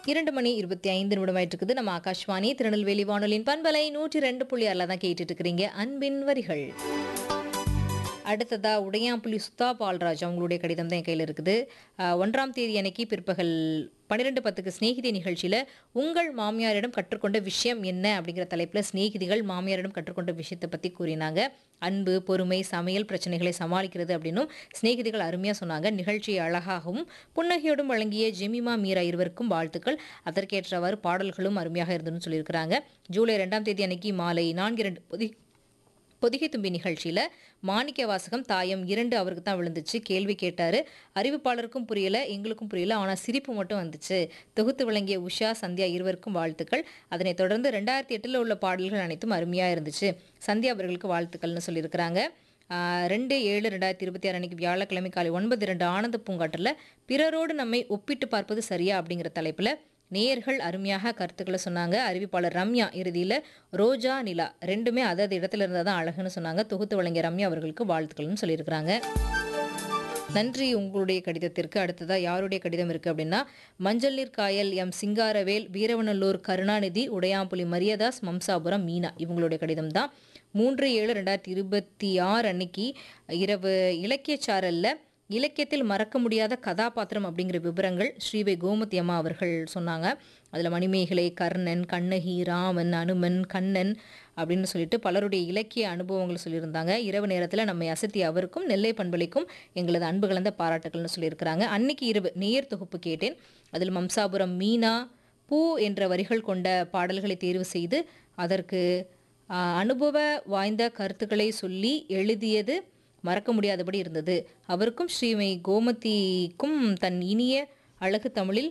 இரண்டு மணி இருபத்தி ஐந்து நிமிடமாயிட்டு இருக்குது நம்ம ஆகாஷ்வாணி திருநெல்வேலி வானொலியின் பண்பலை நூற்றி ரெண்டு புள்ளி ஆறில் தான் கேட்டுட்டு இருக்கிறீங்க அன்பின் வரிகள் அடுத்ததா உடையாம்புலி சுத்தா பால்ராஜ் அவங்களுடைய கடிதம் தான் என் கையில் இருக்குது அஹ், ஒன்றாம் தேதி அன்னைக்கு பிற்பகல் பன்னிரெண்டு பத்துக்கு சிநேகிதி நிகழ்ச்சியில் உங்கள் மாமியாரிடம் கற்றுக்கொண்ட விஷயம் என்ன அப்படிங்கிற தலைப்பில் சிநேகிதிகள் மாமியாரிடம் கற்றுக்கொண்ட விஷயத்தை பற்றி கூறினாங்க அன்பு பொறுமை சமையல் பிரச்சனைகளை சமாளிக்கிறது அப்படின்னும் சிநேகிதிகள் அருமையாக சொன்னாங்க நிகழ்ச்சியை அழகாகவும் புன்னகையோடும் வழங்கிய ஜெமிமா மீரா இருவருக்கும் வாழ்த்துக்கள் அதற்கேற்றவாறு பாடல்களும் அருமையாக இருந்ததுன்னு சொல்லியிருக்கிறாங்க ஜூலை ரெண்டாம் தேதி அன்னைக்கு மாலை நான்கு இரண்டு பொதி பொதிகை தும்பி நிகழ்ச்சியில் மாணிக்க வாசகம் தாயம் இரண்டு அவருக்கு தான் விழுந்துச்சு கேள்வி கேட்டார் அறிவிப்பாளருக்கும் புரியல எங்களுக்கும் புரியல ஆனால் சிரிப்பு மட்டும் வந்துச்சு தொகுத்து வழங்கிய உஷா சந்தியா இருவருக்கும் வாழ்த்துக்கள் அதனைத் தொடர்ந்து ரெண்டாயிரத்தி எட்டில் உள்ள பாடல்கள் அனைத்தும் அருமையாக இருந்துச்சு சந்தியா அவர்களுக்கு வாழ்த்துக்கள்னு சொல்லியிருக்கிறாங்க ஆஹ் ரெண்டு ஏழு ரெண்டாயிரத்தி இருபத்தி ஆறு அன்னைக்கு வியாழக்கிழமை காலை ஒன்பது ரெண்டு ஆனந்த பூங்காட்டில் பிறரோடு நம்மை ஒப்பிட்டு பார்ப்பது சரியா அப்படிங்கிற தலைப்பில் நேயர்கள் அருமையாக கருத்துக்களை சொன்னாங்க அறிவிப்பாளர் ரம்யா இறுதியில் ரோஜா நிலா ரெண்டுமே அதது இடத்துல இருந்தால் தான் அழகுன்னு சொன்னாங்க தொகுத்து வழங்கிய ரம்யா அவர்களுக்கு வாழ்த்துக்கள்னு சொல்லியிருக்கிறாங்க நன்றி உங்களுடைய கடிதத்திற்கு அடுத்ததா யாருடைய கடிதம் இருக்கு அப்படின்னா மஞ்சள் நீர் காயல் எம் சிங்காரவேல் வீரவநல்லூர் கருணாநிதி உடையாம்புலி மரியதாஸ் மம்சாபுரம் மீனா இவங்களுடைய கடிதம் தான் மூன்று ஏழு ரெண்டாயிரத்தி இருபத்தி ஆறு அன்னைக்கு இரவு இலக்கியச்சாரல்ல இலக்கியத்தில் மறக்க முடியாத கதாபாத்திரம் அப்படிங்கிற விவரங்கள் ஸ்ரீவை கோமதி அம்மா அவர்கள் சொன்னாங்க அதில் மணிமேகலை கர்ணன் கண்ணகி ராமன் அனுமன் கண்ணன் அப்படின்னு சொல்லிட்டு பலருடைய இலக்கிய அனுபவங்கள் சொல்லியிருந்தாங்க இரவு நேரத்தில் நம்மை அசத்திய அவருக்கும் நெல்லை பண்பளிக்கும் எங்களது அன்பு கலந்த பாராட்டுகள்னு சொல்லியிருக்கிறாங்க அன்னைக்கு இரவு நேயர் தொகுப்பு கேட்டேன் அதில் மம்சாபுரம் மீனா பூ என்ற வரிகள் கொண்ட பாடல்களை தேர்வு செய்து அதற்கு ஆ, அனுபவ வாய்ந்த கருத்துக்களை சொல்லி எழுதியது மறக்க முடியாதபடி இருந்தது அவருக்கும் ஸ்ரீமை கோமதிக்கும் தன் இனிய அழகு தமிழில்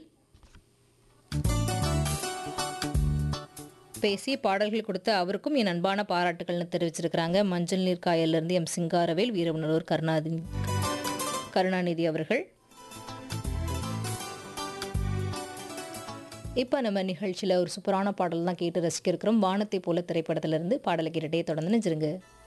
பேசி பாடல்கள் கொடுத்த அவருக்கும் என் அன்பான பாராட்டுகள்னு தெரிவிச்சிருக்கிறாங்க மஞ்சள் நீர் காயல்லேருந்து எம் சிங்காரவேல் வீரவனூர் கருணாநிதி கருணாநிதி அவர்கள் இப்போ நம்ம நிகழ்ச்சியில் ஒரு சூப்பரான பாடல் தான் கேட்டு ரசிக்க இருக்கிறோம் வானத்தை போல திரைப்படத்திலிருந்து பாடலை கேட்டுட்டே தொடர்ந்து நினைச்சிருங்க